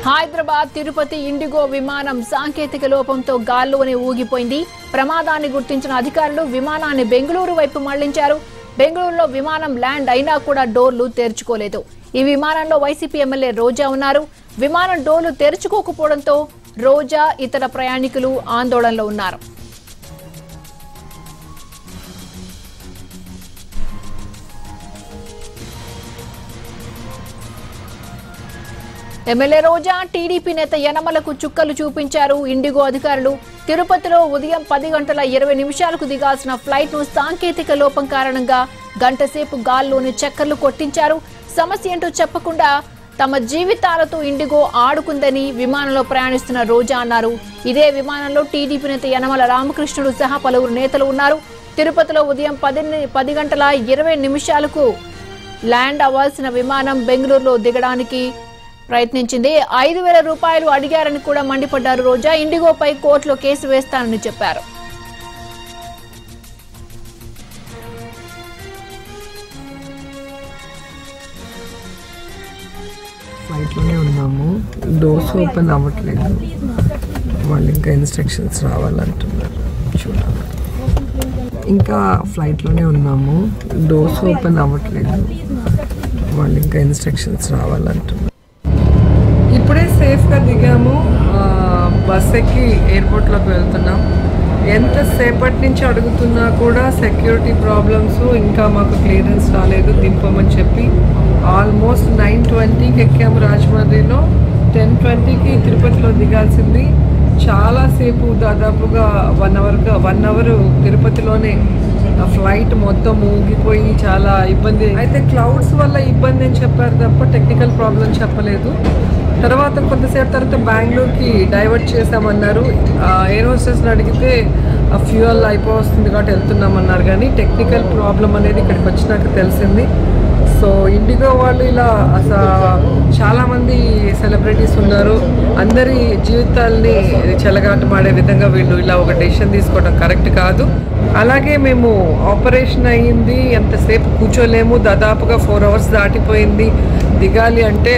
Hyderabad Tirupati IndiGo విమానం సాంకేతిక లోపంతో గాల్లోనే ఊగిపోయింది ప్రమాదాన్ని గుర్తించిన అధికారులు విమానాన్ని బెంగళూరు వైపు మళ్లించారు బెంగళూరులో విమానం ల్యాండ్ అయినా కూడా డోర్లు తెరుచుకోలేదు ఈ విమానంలో వైసీపీ ఎమ్మెల్యే రోజా ఉన్నారు విమానం డోర్లు తెరుచుకోకపోవడంతో రోజా ఇతర ప్రయాణికులు ఆందోళనలో ఉన్నారు ఎమ్మెల్యే రోజా టీడీపీ నేత యనమలకు చుక్కలు చూపించారు ఇండిగో అధికారులు తిరుపతిలో ఉదయం పది గంటల ఇరవై నిమిషాలకు దిగాల్సిన ఫ్లైట్ ను సాంకేతిక లోపం కారణంగా గంటసేపు గాల్లోని చక్కర్లు కొట్టించారు సమస్య ఏంటో చెప్పకుండా తమ జీవితాలతో ఇండిగో ఆడుకుందని విమానంలో ప్రయాణిస్తున్న రోజా అన్నారు ఇదే విమానంలో టీడీపీ నేత యనమల రామకృష్ణుడు సహా పలువురు నేతలు ఉన్నారు తిరుపతిలో ఉదయం పది పది గంటల ఇరవై నిమిషాలకు ల్యాండ్ అవ్వాల్సిన విమానం బెంగళూరులో దిగడానికి ప్రయత్నించింది ఐదు వేల రూపాయలు అడిగారని కూడా మండిపడ్డారు రోజా ఇండిగోపై కోర్టులో కేసు వేస్తానని చెప్పారు ఫ్లైట్లోనే ఉన్నాము డోర్స్ ఓపెన్ అవ్వట్లేదు వాళ్ళు ఇంకా ఇన్స్ట్రక్షన్స్ రావాలంటున్నారు చూడాలి ఇంకా ఫ్లైట్లోనే ఉన్నాము డోర్స్ ఓపెన్ అవ్వట్లేదు వాళ్ళు ఇంకా ఇన్స్ట్రక్షన్స్ రావాలంటున్నారు ఇప్పుడే సేఫ్గా దిగాము ఆ, బస్ ఎక్కి ఎయిర్పోర్ట్లోకి వెళ్తున్నాం ఎంతసేపటి నుంచి అడుగుతున్నా కూడా సెక్యూరిటీ ప్రాబ్లమ్స్ ఇంకా మాకు క్లియరెన్స్ రాలేదు దింపమని చెప్పి ఆల్మోస్ట్ నైన్ ట్వంటీకి ఎక్కాము రాజమండ్రిలో టెన్ ట్వంటీకి తిరుపతిలో దిగాల్సింది చాలాసేపు దాదాపుగా వన్ అవర్గా వన్ అవర్ తిరుపతిలోనే ఆ ఫ్లైట్ మొత్తం ఊగిపోయి చాలా ఇబ్బంది అయితే క్లౌడ్స్ వల్ల ఇబ్బంది అని చెప్పారు తప్ప టెక్నికల్ ప్రాబ్లం చెప్పలేదు తర్వాత కొంతసేపు తర్వాత బెంగళూరుకి డైవర్ట్ చేసామన్నారు ఎయిర్ హోస్టెస్ని అడిగితే ఆ ఫ్యూయల్ అయిపోతుంది కాబట్టి వెళ్తున్నామన్నారు కానీ టెక్నికల్ ప్రాబ్లం అనేది ఇక్కడికి వచ్చినాక తెలిసింది సో ఇండిగో వాళ్ళు ఇలా అసలు చాలామంది సెలబ్రిటీస్ ఉన్నారు అందరి జీవితాల్ని చెలగాటమాడే విధంగా వీళ్ళు ఇలా ఒక డెసిషన్ తీసుకోవడం కరెక్ట్ కాదు అలాగే మేము ఆపరేషన్ అయ్యింది ఎంతసేపు కూర్చోలేము దాదాపుగా ఫోర్ అవర్స్ దాటిపోయింది దిగాలి అంటే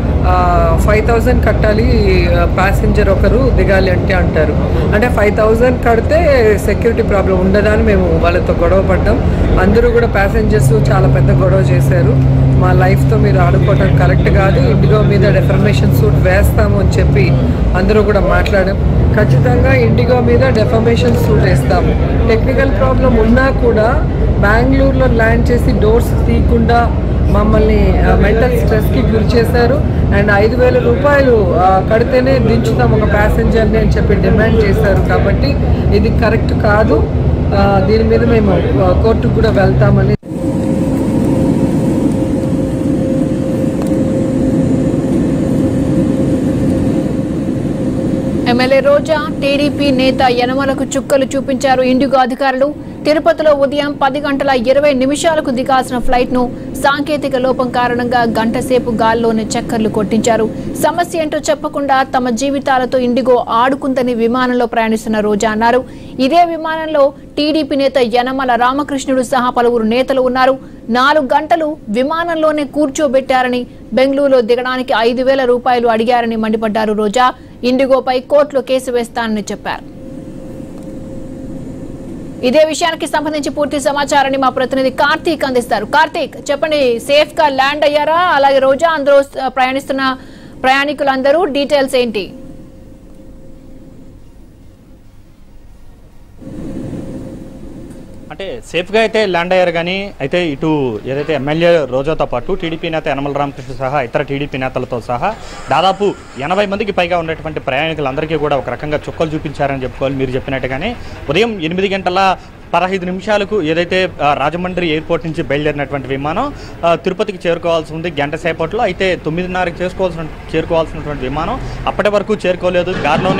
ఫైవ్ థౌజండ్ కట్టాలి ప్యాసింజర్ ఒకరు దిగాలి అంటే అంటారు అంటే ఫైవ్ థౌజండ్ కడితే సెక్యూరిటీ ప్రాబ్లం ఉండదని మేము వాళ్ళతో గొడవ పడ్డాం అందరూ కూడా ప్యాసింజర్స్ చాలా పెద్ద గొడవ చేశారు మా లైఫ్తో మీరు ఆడుకోవటం కరెక్ట్ కాదు ఇండిగో మీద డెఫర్మేషన్ సూట్ వేస్తాము అని చెప్పి అందరూ కూడా మాట్లాడాం ఖచ్చితంగా ఇండిగో మీద డెఫర్మేషన్ సూట్ వేస్తాము టెక్నికల్ ప్రాబ్లం ఉన్నా కూడా బెంగళూరులో ల్యాండ్ చేసి డోర్స్ తీయకుండా మమ్మల్ని మెంటల్ స్ట్రెస్కి గురి చేశారు అండ్ ఐదు వేల రూపాయలు ఆ, కడితేనే దించుతాం ఒక ప్యాసింజర్ని అని చెప్పి డిమాండ్ చేశారు కాబట్టి ఇది కరెక్ట్ కాదు ఆ, దీని మీద మేము ఆ, కోర్టుకు కూడా వెళ్తామని ఎమ్మెల్యే రోజా టీడీపీ నేత యనమలకు చుక్కలు చూపించారు ఇండిగో అధికారులు తిరుపతిలో ఉదయం పది గంటల ఇరవై నిమిషాలకు దిగాల్సిన ఫ్లైట్ ను సాంకేతిక లోపం కారణంగా గంట సేపు గాల్లోనే చక్కర్లు కొట్టించారు సమస్య ఏంటో చెప్పకుండా తమ జీవితాలతో ఇండిగో ఆడుకుందని విమానంలో ప్రయాణిస్తున్న రోజా అన్నారు ఇదే విమానంలో టీడీపీ నేత యనమల రామకృష్ణుడు సహా పలువురు నేతలు ఉన్నారు నాలుగు గంటలు విమానంలోనే కూర్చోబెట్టారని బెంగళూరులో దిగడానికి ఐదు వేల రూపాయలు అడిగారని మండిపడ్డారు రోజా ఇండిగోపై కోర్టులో కేసు వేస్తానని చెప్పారు ఇదే విషయానికి సంబంధించి పూర్తి సమాచారాన్ని మా ప్రతినిధి కార్తీక్ అందిస్తారు కార్తీక్ చెప్పండి సేఫ్ గా ల్యాండ్ అయ్యారా అలాగే రోజా అందరూ ఆ, ప్రయాణిస్తున్న ప్రయాణికులందరూ డీటెయిల్స్ ఏంటి అంటే సేఫ్గా అయితే ల్యాండ్ అయ్యారు కానీ అయితే ఇటు ఏదైతే ఎమ్మెల్యే రోజాతో పాటు టీడీపీ నేత యనమల రామకృష్ణ సహా ఇతర టీడీపీ నేతలతో సహా దాదాపు ఎనభై మందికి పైగా ఉన్నటువంటి ప్రయాణికులందరికీ కూడా ఒక రకంగా చుక్కలు చూపించారని చెప్పుకోవాలి మీరు చెప్పినట్టుగానే ఉదయం ఎనిమిది గంటల పదహైదు నిమిషాలకు ఏదైతే ఆ, రాజమండ్రి ఎయిర్పోర్ట్ నుంచి బయలుదేరినటువంటి విమానం ఆ, తిరుపతికి చేరుకోవాల్సి ఉంది గంట సేపట్లో అయితే తొమ్మిదిన్నరకి చేసుకోవాల్సిన చేరుకోవాల్సినటువంటి విమానం అప్పటి వరకు చేరుకోలేదు దారిలోనే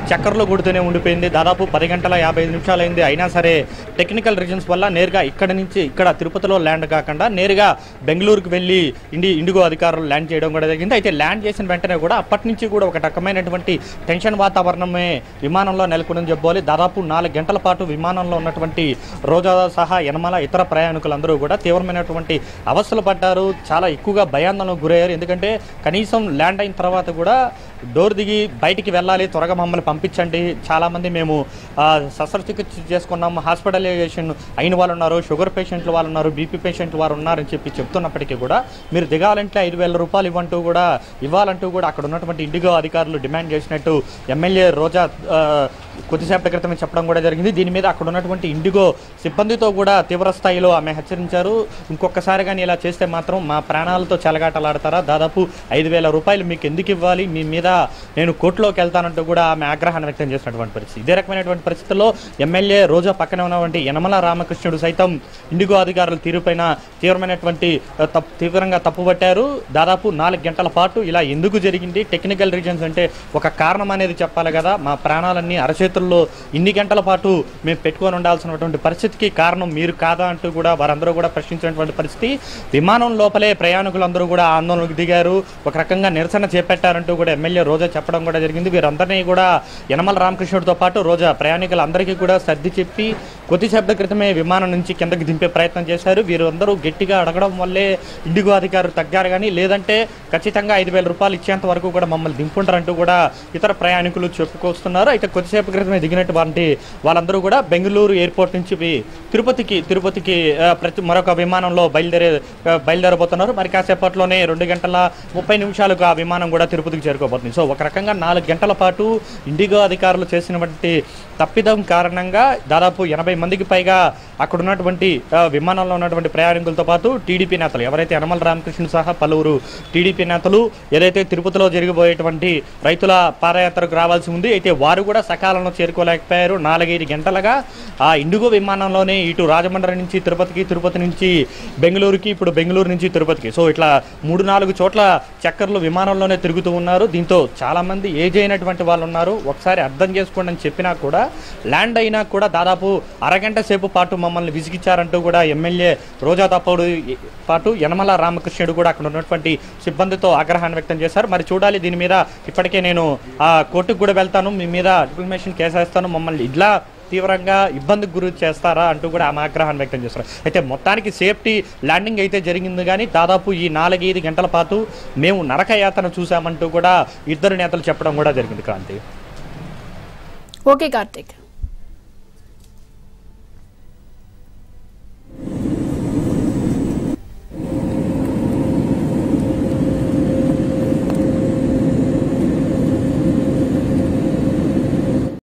చక్కర్లో కొడుతూనే ఉండిపోయింది దాదాపు పది గంటల యాభై ఐదు నిమిషాలు అయింది అయినా సరే టెక్నికల్ రీజన్స్ వల్ల నేరుగా ఇక్కడ నుంచి ఇక్కడ తిరుపతిలో ల్యాండ్ కాకుండా నేరుగా బెంగళూరుకు వెళ్ళి ఇండి ఇండిగో అధికారులు ల్యాండ్ చేయడం కూడా జరిగింది అయితే ల్యాండ్ చేసిన వెంటనే కూడా అప్పటి నుంచి కూడా ఒక రకమైనటువంటి టెన్షన్ వాతావరణమే విమానంలో నెలకొందని చెప్పాలి దాదాపు నాలుగు గంటల పాటు విమానంలో ఉన్నటువంటి రోజా సహా యనమల ఇతర ప్రయాణికులందరూ కూడా తీవ్రమైనటువంటి అవస్థలు పడ్డారు చాలా ఎక్కువగా భయాందోళనకు గురయ్యారు ఎందుకంటే కనీసం ల్యాండ్ అయిన తర్వాత కూడా డోర్ దిగి బయటికి వెళ్ళాలి త్వరగా మమ్మల్ని పంపించండి చాలామంది మేము ఆ, శస్త్రచికిత్స చేసుకున్నాము హాస్పిటలైజేషన్ అయిన వాళ్ళు ఉన్నారు షుగర్ పేషెంట్లు వాళ్ళు ఉన్నారు బీపీ పేషెంట్లు వారు ఉన్నారని చెప్పి చెప్తున్నప్పటికీ కూడా మీరు దిగాలంటే ఐదు వేల రూపాయలు ఇవ్వంటూ కూడా ఇవ్వాలంటూ కూడా అక్కడ ఉన్నటువంటి ఇండిగో అధికారులు డిమాండ్ చేసినట్టు ఎమ్మెల్యే రోజా ఆ, కొద్దిసేపటి క్రితమే చెప్పడం కూడా జరిగింది దీని మీద అక్కడ ఉన్నటువంటి ఇండిగో సిబ్బందితో కూడా తీవ్ర స్థాయిలో ఆమె హెచ్చరించారు ఇంకొకసారి కానీ ఇలా చేస్తే మాత్రం మా ప్రాణాలతో చెలగాటలాడతారా దాదాపు ఐదు వేల రూపాయలు మీకు ఎందుకు ఇవ్వాలి మీ మీద నేను కోర్టులోకి వెళ్తానంటూ కూడా ఆమె ఆగ్రహాన్ని వ్యక్తం చేసినటువంటి పరిస్థితి ఇదే రకమైనటువంటి పరిస్థితుల్లో ఎమ్మెల్యే రోజా పక్కనే ఉన్నటువంటి యనమల రామకృష్ణుడు సైతం ఇండిగో అధికారుల తీరుపైన తీవ్రమైనటువంటి ఆ, తప్పు తీవ్రంగా తప్పుపట్టారు దాదాపు నాలుగు గంటల పాటు ఇలా ఎందుకు జరిగింది టెక్నికల్ రీజన్స్ అంటే ఒక కారణం అనేది చెప్పాలి కదా మా ప్రాణాలన్నీ అరచేతుల్లో ఇన్ని గంటల పాటు మేము పెట్టుకొని ఉండాల్సినటువంటి పరిస్థితికి కారణం మీరు కాదా అంటూ కూడా వారందరూ కూడా ప్రశ్నించినటువంటి పరిస్థితి విమానం లోపలే ప్రయాణికులందరూ కూడా ఆందోళనకు దిగారు ఒక రకంగా నిరసన చేపట్టారంటూ కూడా ఎమ్మెల్యే రోజా చెప్పడం కూడా జరిగింది వీరందరినీ కూడా యనమల రామకృష్ణుడితో పాటు రోజా ప్రయాణికులందరికీ కూడా సర్ది చెప్పి కొద్దిసేపటి క్రితమే విమానం నుంచి కిందకి దింపే ప్రయత్నం చేశారు వీరందరూ గట్టిగా అడగడం వల్లే ఇండిగో అధికారులు తగ్గారు కానీ లేదంటే ఖచ్చితంగా ఐదు వేల రూపాయలు ఇచ్చేంత వరకు కూడా మమ్మల్ని దింపుంటారంటూ కూడా ఇతర ప్రయాణికులు చెప్పుకొస్తున్నారు అయితే కొద్దిసేపు క్రితమే దిగినటువంటి వాళ్ళందరూ కూడా బెంగళూరు ఎయిర్పోర్ట్ నుంచి వి- తిరుపతికి తిరుపతికి ఆ, ప్రతి మరొక విమానంలో బయలుదేరే ఆ, బయలుదేరబోతున్నారు మరి కాసేపట్లోనే రెండు గంటల ముప్పై నిమిషాలకు ఆ విమానం కూడా తిరుపతికి చేరుకోబోతుంది సో ఒక రకంగా నాలుగు గంటల పాటు ఇండిగో అధికారులు చేసినటువంటి తప్పిదం కారణంగా దాదాపు ఎనభై మందికి పైగా అక్కడ ఉన్నటువంటి ఆ, విమానంలో ఉన్నటువంటి ప్రయాణికులతో పాటు టీడీపీ నేతలు ఎవరైతే యనమల రామకృష్ణ సహా పలువురు టీడీపీ నేతలు ఏదైతే తిరుపతిలో జరిగిపోయేటువంటి రైతుల పాదయాత్రకు రావాల్సి ఉంది అయితే వారు కూడా సకాలంలో చేరుకోలేకపోయారు నాలుగైదు గంటలుగా ఆ ఇండిగో విమానంలోనే ఇటు రాజమండ్రి నుంచి తిరుపతికి తిరుపతి నుంచి బెంగళూరుకి ఇప్పుడు బెంగళూరు నుంచి తిరుపతికి సో ఇట్లా మూడు నాలుగు చోట్ల చక్కర్లు విమానంలోనే తిరుగుతూ ఉన్నారు దీంతో చాలామంది ఏజ్ అయినటువంటి వాళ్ళు ఉన్నారు ఒకసారి అర్థం చేసుకోండి అని చెప్పినా కూడా ల్యాండ్ అయినా కూడా దాదాపు అరగంట సేపు పాటు మమ్మల్ని విసిగిచ్చారంటూ కూడా ఎమ్మెల్యే రోజా తప్పుడు పాటు యనమల రామకృష్ణుడు కూడా అక్కడ ఉన్నటువంటి సిబ్బందితో ఆగ్రహాన్ని వ్యక్తం చేశారు మరి చూడాలి దీని మీద ఇప్పటికే నేను ఆ కోర్టుకు కూడా వెళ్తాను మీ మీద డిప్లమేషన్ కేసేస్తాను మమ్మల్ని ఇట్లా తీవ్రంగా ఇబ్బందికి గురి చేస్తారా అంటూ కూడా ఆమె ఆగ్రహాన్ని వ్యక్తం చేస్తారు అయితే మొత్తానికి సేఫ్టీ ల్యాండింగ్ అయితే జరిగింది కానీ దాదాపు ఈ నాలుగైదు గంటల పాటు మేము నరకయాతన చూసామంటూ కూడా ఇద్దరు నేతలు చెప్పడం కూడా జరిగింది క్రాంతి ఓకే కార్తీక్